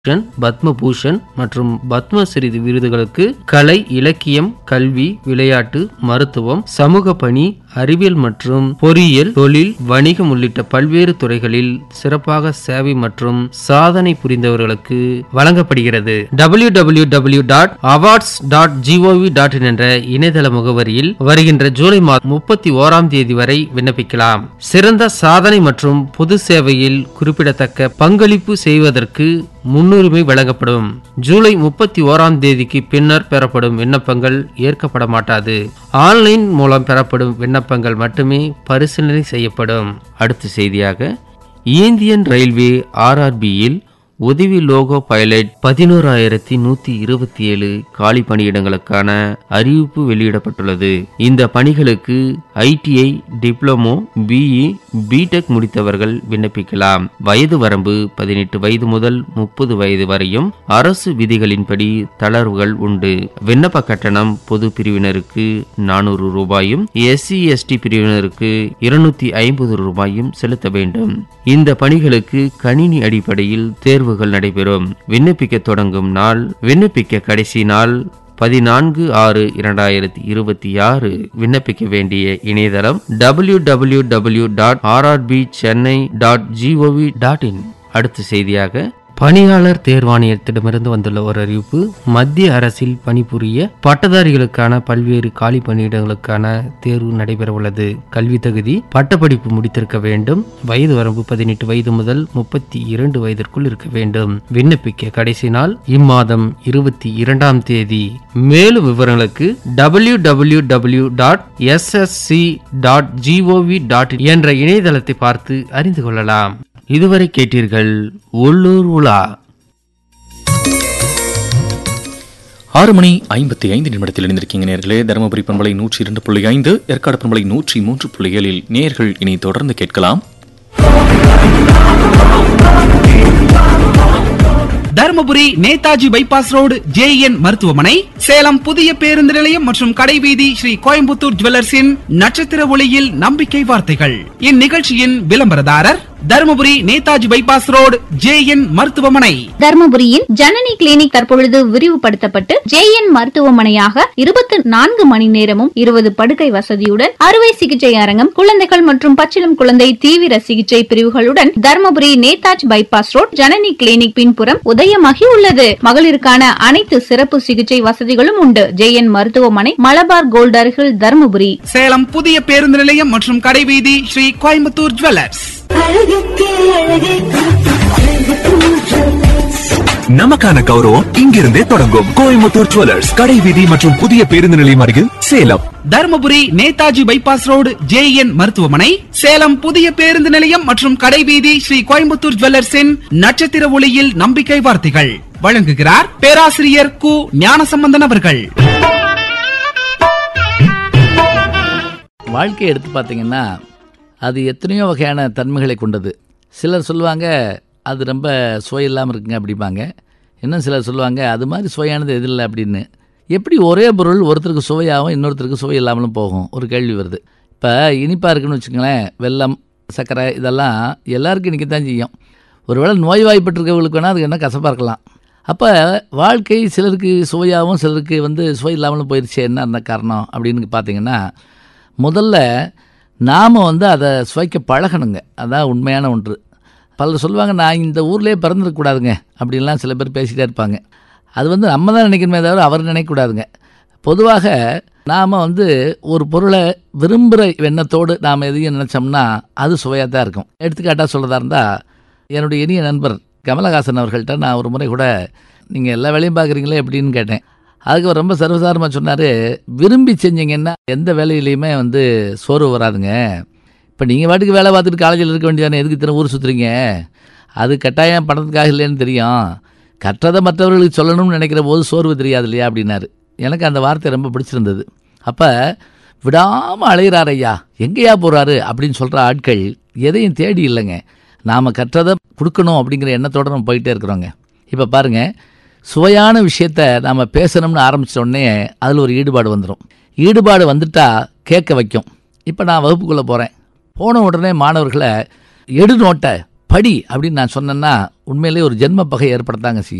பூஷன் பத்மபூஷன் மற்றும் பத்மஸ்ரீ விருதுகளுக்கு கலை இலக்கியம் கல்வி விளையாட்டு மருத்துவம் சமூக பணி அறிவியல் மற்றும் பொறியியல் தொழில் வணிகம் உள்ளிட்ட பல்வேறு துறைகளில் சிறப்பாக சேவை மற்றும் சாதனை புரிந்தவர்களுக்கு வழங்கப்படுகிறது W W W dot awards dot GOV dot என்ற இணையதள முகவரியில் வருகின்ற ஜூலை மாதம் முப்பத்தி ஓராம் தேதி வரை விண்ணப்பிக்கலாம் சிறந்த சாதனை மற்றும் பொது சேவையில் குறிப்பிடத்தக்க பங்களிப்பு செய்வதற்கு முன்னுரிமை வழங்கப்படும் ஜூலை முப்பத்தி ஓராம் தேதிக்கு பின்னர் பெறப்படும் விண்ணப்பங்கள் ஏற்கப்பட மாட்டாது ஆன்லைன் மூலம் பெறப்படும் விண்ணப்பங்கள் மட்டுமே பரிசீலனை செய்யப்படும் அடுத்த செய்தியாக இந்தியன் ரயில்வே ஆர்ஆர்பியில் உதவி லோகோ பைலட் பதினோராயிரத்தி நூத்தி இருபத்தி ஏழு காலி பணியிடங்களுக்கான அறிவிப்பு வெளியிடப்பட்டுள்ளது இந்த பணிகளுக்கு ஐடிஐ டிப்ளமோ பிஇ பிடெக் முடித்தவர்கள் விண்ணப்பிக்கலாம் வயது வரம்பு பதினெட்டு வயது முதல் முப்பது வயது வரையும் அரசு விதிகளின்படி தளர்வுகள் உண்டு விண்ணப்ப கட்டணம் பொது பிரிவினருக்கு நானூறு ரூபாயும் எஸ்சி எஸ்டி பிரிவினருக்கு இருநூத்தி ஐம்பது ரூபாயும் செலுத்த வேண்டும் இந்த பணிகளுக்கு கணினி அடிப்படையில் தேர்வுகள் நடைபெறும் விண்ணப்பிக்க தொடங்கும் நாள் விண்ணப்பிக்க கடைசி நாள் பதினான்கு ஆறு இரண்டாயிரத்தி இருபத்தி ஆறு விண்ணப்பிக்க வேண்டிய இணையதளம் W W W dot RRB Chennai dot GOV dot in அடுத்த செய்தியாக பணியாளர் தேர்வாணையத்திடமிருந்து வந்துள்ள ஒரு அறிவிப்பு மத்திய அரசில் பணிபுரிய பட்டதாரிகளுக்கான பல்வேறு காலி பணியிடங்களுக்கான தேர்வு நடைபெறவுள்ளது கல்வி தகுதி பட்டப்படிப்பு முடித்திருக்க வேண்டும் வயது வரம்பு பதினெட்டு வயது முதல் முப்பத்தி இரண்டு வயதிற்குள் இருக்க வேண்டும் விண்ணப்பிக்க கடைசி நாள் இம்மாதம் இருபத்தி இரண்டாம் தேதி மேலும் விவரங்களுக்கு W W W dot SSC dot GOV dot என்ற இணையதளத்தை பார்த்து அறிந்து கொள்ளலாம் இதுவரை கேட்டீர்கள் உள்ளூர் உலா ஆறு மணி ஐம்பத்தி ஐந்து நிமிடத்தில் இணைந்திருக்கீங்க நேர்களே தருமபுரி பண்பலை நூற்றி இரண்டு புள்ளி ஐந்து ஏற்காடு பண்பலை நூற்றி மூன்று புள்ளி ஏழில் நேர்கள் இனி தொடர்ந்து கேட்கலாம் Dharmapuri Netaji bypass road JN மருத்துவமனை சேலம் புதிய பேருந்து நிலையம் மற்றும் கடைவீதி ஸ்ரீ கோயம்புத்தூர் ஜுவல்லர்ஸின் நட்சத்திர ஒளியில் நம்பிக்கை வார்த்தைகள் இந்நிகழ்ச்சியின் விளம்பரதாரர் Dharmapuri Netaji bypass road JN மருத்துவமனை தர்மபுரியின் ஜனனி கிளினிக் தற்பொழுது விரிவுபடுத்தப்பட்டு ஜேஎன் மருத்துவமனையாக இருபத்தி நான்கு மணி நேரமும் இருபது படுக்கை வசதியுடன் அறுவை சிகிச்சை அரங்கம் குழந்தைகள் மற்றும் பச்சிளம் குழந்தை தீவிர சிகிச்சை பிரிவுகளுடன் Dharmapuri Netaji bypass road Janani clinic பின்புறம் உதயமாகி உள்ளது மகளிருக்கான அனைத்து சிறப்பு சிகிச்சை வசதிகளும் உண்டு ஜேஎன் மருத்துவமனை மலபார் கோல்ட் அருகில் தர்மபுரி சேலம் புதிய பேருந்து நிலையம் மற்றும் கடைவீதி ஸ்ரீ கோயம்புத்தூர் ஜுவல்லர்ஸ் அழகுக்கே அழகே நமக்கான கௌரவம் இங்கிருந்தே தொடங்கும் கோயம்புத்தூர் ஜுவல்லர்ஸ் கடை வீதி மற்றும் புதிய பேருந்து நிலையம் அருகில் Salem Dharmapuri Netaji bypass road JN மருத்துவமனை சேலம் புதிய பேருந்து நிலையம் மற்றும் கடைவீதி ஸ்ரீ கோயம்புத்தூர் ஜுவல்லர்ஸின் நட்சத்திர ஒளியில் நம்பிக்கை வார்த்தைகள் வழங்குகிறார் பேராசிரியர் கு ஞானசம்பந்தன் அவர்கள் வாழ்க்கையை எடுத்து பார்த்தீங்கன்னா அது எத்தனையோ வகையான தன்மைகளை கொண்டது சிலர் சொல்லுவாங்க அது ரொம்ப சுவை இல்லாமல் இருக்குங்க அப்படிம்பாங்க இன்னும் சிலர் சொல்லுவாங்க அது மாதிரி சுவையானது எது இல்லை அப்படின்னு எப்படி ஒரே பொருள் ஒருத்தருக்கு சுவையாகவும் இன்னொருத்தருக்கு சுவை இல்லாமலும் போகும் ஒரு கேள்வி வருது இப்போ இனிப்பாக இருக்குன்னு வச்சுக்கோங்களேன் வெல்லம் சர்க்கரை இதெல்லாம் எல்லாருக்கும் இன்றைக்கி தான் செய்யும் ஒருவேளை நோய்வாய்ப்பட்டிருக்கவங்களுக்கு வேணால் அதுக்கு என்ன கசப்பாக இருக்கலாம் அப்போ வாழ்க்கை சிலருக்கு சுவையாகவும் சிலருக்கு வந்து சுவை இல்லாமலும் போயிடுச்சு என்ன அந்த காரணம் அப்படின்னு பார்த்தீங்கன்னா முதல்ல நாம் வந்து அதை சுவைக்க பழகணுங்க அதான் உண்மையான ஒன்று பலர் சொல்லுவாங்க நான் இந்த ஊர்லேயே பிறந்திருக்கக்கூடாதுங்க அப்படின்லாம் சில பேர் பேசிகிட்டே இருப்பாங்க அது வந்து நம்ம தான் நினைக்கணுமே தவிர அவர் நினைக்கக்கூடாதுங்க பொதுவாக நாம் வந்து ஒரு பொருளை விரும்புகிற எண்ணத்தோடு நாம் எதையும் நினச்சோம்னா அது சுவையாக தான் இருக்கும் எடுத்துக்காட்டாக சொல்கிறதா இருந்தால் என்னுடைய இனிய நண்பர் கமலஹாசன் அவர்கள்ட்ட நான் ஒரு முறை கூட நீங்கள் எல்லா வேலையும் பார்க்குறீங்களே எப்படின்னு கேட்டேன் அதுக்கு அவர் ரொம்ப சர்வசாரமாக சொன்னார் விரும்பி செஞ்சீங்கன்னா எந்த வேலையிலையுமே வந்து சோர்வு வராதுங்க இப்போ நீங்கள் பாட்டுக்கு வேலை பார்த்துட்டு காலேஜில் இருக்க வேண்டியதானே எதுக்கு இத்தனை ஊர் சுற்றுறீங்க அது கட்டாயம் பணத்துக்காக இல்லைன்னு தெரியும் கற்றதை மற்றவர்களுக்கு சொல்லணும்னு நினைக்கிற போது சோர்வு தெரியாது இல்லையா அப்படின்னாரு எனக்கு அந்த வார்த்தை ரொம்ப பிடிச்சிருந்தது அப்போ விடாமல் அலைகிறார் ஐயா எங்கேயா போகிறாரு அப்படின்னு சொல்கிற ஆட்கள் எதையும் தேடி இல்லைங்க நாம் கற்றதை கொடுக்கணும் அப்படிங்கிற எண்ணத்தோடு நம்ம போயிட்டே இருக்கிறோங்க இப்போ பாருங்கள் சுவையான விஷயத்த நாம் பேசணும்னு ஆரம்பித்த உடனே அதில் ஒரு ஈடுபாடு வந்துடும் ஈடுபாடு வந்துட்டா கேட்க வைக்கும் இப்போ நான் வகுப்புக்குள்ளே போகிறேன் போன உடனே மாணவர்களை எடு நோட்டை படி அப்படின்னு நான் சொன்னேன்னா உண்மையிலேயே ஒரு ஜென்ம பகை ஏற்படத்தாங்க செய்யும்